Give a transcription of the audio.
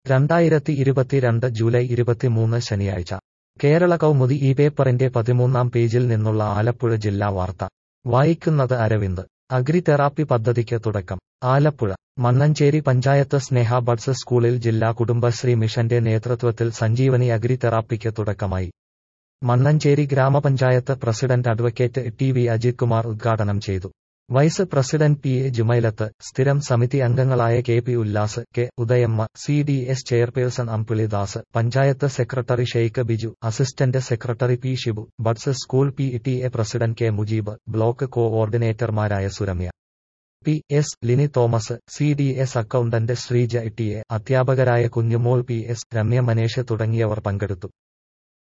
രണ്ടായിരത്തി ഇരുപത്തിരണ്ട് ജൂലൈ ഇരുപത്തിമൂന്ന് ശനിയാഴ്ച കേരള കൗമുദി ഈ പേപ്പറിന്റെ പതിമൂന്നാം പേജിൽ നിന്നുള്ള ആലപ്പുഴ ജില്ലാ വാർത്ത വായിക്കുന്നത് അരവിന്ദ് അഗ്രി തെറാപ്പി പദ്ധതിക്ക് തുടക്കം ആലപ്പുഴ മണ്ണഞ്ചേരി പഞ്ചായത്ത് സ്നേഹ ബഡ്സ് സ്കൂളിൽ ജില്ലാ കുടുംബശ്രീ മിഷന്റെ നേതൃത്വത്തിൽ സഞ്ജീവനി അഗ്രി തെറാപ്പിക്ക് തുടക്കമായി Mannancherry gramapanchayat president advocate T V Ajith Kumar ഉദ്ഘാടനം ചെയ്തു vice president P A Jumailath സ്ഥിരം സമിതി അംഗങ്ങളായ K P Ullas K Udayamma C D S chairperson Ambilidas panchayat secretary Sheikh Biju assistant secretary P Shibu buds school P T A president K Mujeeb block കോഓർഡിനേറ്റർമാരായ Suramya P S Lini Thomas C D S accountant Sreeja T A അധ്യാപകരായ Kunjumol P S Ramya Manesh തുടങ്ങിയവർ പങ്കെടുത്തു